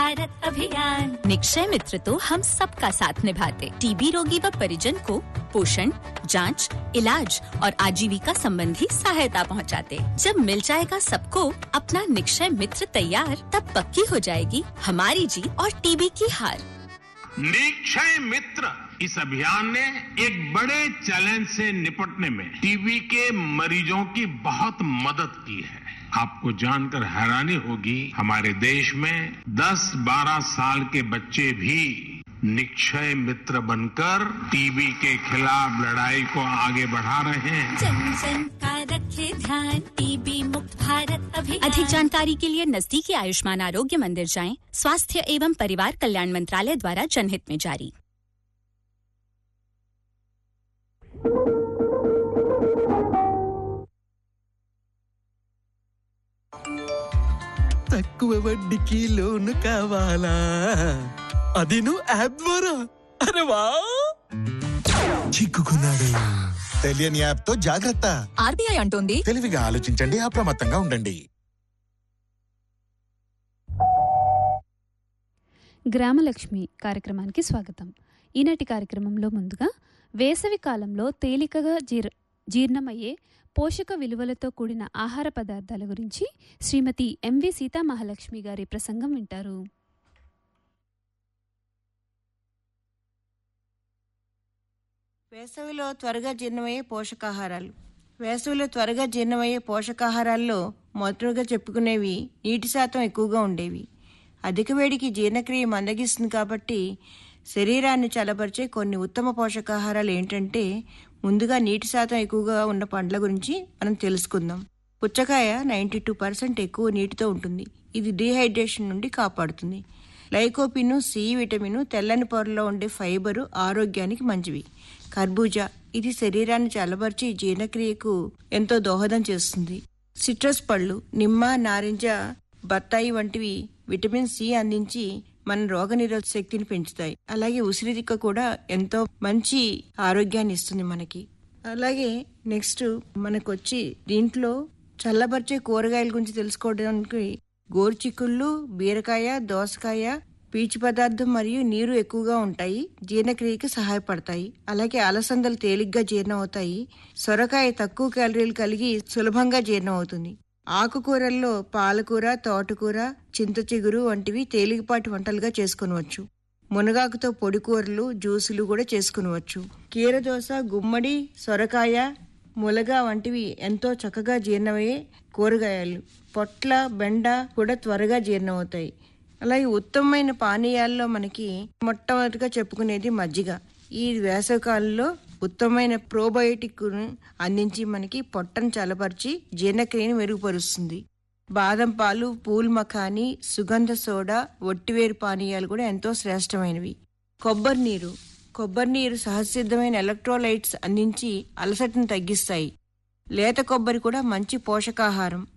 भारत अभियान निक्षय मित्र तो हम सबका साथ निभाते टीबी रोगी व परिजन को पोषण जांच, इलाज और आजीविका संबंधी सहायता पहुंचाते। जब मिल जाएगा सबको अपना निक्षय मित्र तैयार तब पक्की हो जाएगी हमारी जीत और टीबी की हार निक्षय मित्र इस अभियान ने एक बड़े चैलेंज से निपटने में टीबी के मरीजों की बहुत मदद की है आपको जानकर हैरानी होगी हमारे देश में 10-12 साल के बच्चे भी निक्षय मित्र बनकर टीबी के खिलाफ लड़ाई को आगे बढ़ा रहे हैं जन जन का रखे ध्यान टीबी मुक्त भारत अभियान अधिक जानकारी के लिए नजदीकी आयुष्मान आरोग्य मंदिर जाएं स्वास्थ्य एवं परिवार कल्याण मंत्रालय द्वारा जनहित में जारी తక్కువ వడ్డీకి లోను కావాలా అది నువ్వు యాప్ ద్వారా అరే వా చిక్కుకున్నాడు తెలియని యాప్ తో జాగ్రత్త ఆర్బీఐ అంటోంది తెలివిగా ఆలోచించండి అప్రమత్తంగా ఉండండి గ్రామలక్ష్మి కార్యక్రమానికి స్వాగతం ఈనాటి కార్యక్రమంలో ముందుగా వేసవి కాలంలో తేలికగా జీర్ జీర్ణమయ్యే పోషక విలువలతో కూడిన ఆహార పదార్థాల గురించి శ్రీమతి ఎంవి సీతామహాలక్ష్మి గారి ప్రసంగం వింటారు వేసవిలో త్వరగా జీర్ణమయ్యే పోషకాహారాలు వేసవిలో త్వరగా జీర్ణమయ్యే పోషకాహారాల్లో మొదటగా చెప్పుకునేవి నీటి శాతం ఎక్కువగా ఉండేవి అధిక వేడికి జీర్ణక్రియ మందగిస్తుంది కాబట్టి శరీరాన్ని చల్లబరిచే కొన్ని ఉత్తమ పోషకాహారాలు ఏంటంటే ముందుగా నీటి శాతం ఎక్కువగా ఉన్న పండ్ల గురించి మనం తెలుసుకుందాం పుచ్చకాయ నైంటీ టూ పర్సెంట్ ఎక్కువ నీటితో ఉంటుంది ఇది డీహైడ్రేషన్ నుండి కాపాడుతుంది లైకోపిన్ సి విటమిన్ తెల్లని పొరలో ఉండే ఫైబరు ఆరోగ్యానికి మంచివి కర్బూజా ఇది శరీరాన్ని చల్లబరిచి జీర్ణక్రియకు ఎంతో దోహదం చేస్తుంది సిట్రస్ పళ్ళు నిమ్మ నారింజ బత్తాయి వంటివి విటమిన్ సి అందించి మన రోగనిరోధక శక్తిని పెంచుతాయి అలాగే ఉసిరిదిక్క కూడా ఎంతో మంచి ఆరోగ్యాన్ని ఇస్తుంది మనకి అలాగే నెక్స్ట్ మనకు వచ్చి దీంట్లో చల్లబరిచే కూరగాయల గురించి తెలుసుకోవడానికి గోరుచిక్కుళ్ళు బీరకాయ దోసకాయ పీచు పదార్థం మరియు నీరు ఎక్కువగా ఉంటాయి జీర్ణక్రియకి సహాయపడతాయి అలాగే అలసందలు తేలిగ్గా జీర్ణం అవుతాయి సొరకాయ తక్కువ క్యాలరీలు కలిగి సులభంగా జీర్ణం అవుతుంది ఆకుకూరల్లో పాలకూర తోటకూర చింత చిగురు వంటివి తేలికపాటి వంటలుగా చేసుకునవచ్చు మునగాకుతో పొడి కూరలు జ్యూసులు కూడా చేసుకునవచ్చు కీరదోస గుమ్మడి సొరకాయ ములగ వంటివి ఎంతో చక్కగా జీర్ణమయ్యే కూరగాయలు పొట్ల బెండ కూడా త్వరగా జీర్ణమవుతాయి అలాగే ఉత్తమమైన పానీయాల్లో మనకి మొట్టమొదటిగా చెప్పుకునేది మజ్జిగ ఈ వేసవికాలంలో ఉత్తమమైన ప్రోబయోటిక్ అందించి మనకి పొట్టను చల్లపరిచి జీర్ణక్రియను మెరుగుపరుస్తుంది బాదం పాలు పూల్ మఖాని సుగంధ సోడా ఒట్టివేరు పానీయాలు కూడా ఎంతో శ్రేష్టమైనవి కొబ్బరి నీరు కొబ్బరి నీరు సహజసిద్ధమైన ఎలక్ట్రోలైట్స్ అందించి అలసటను తగ్గిస్తాయి లేత కొబ్బరి కూడా మంచి పోషకాహారం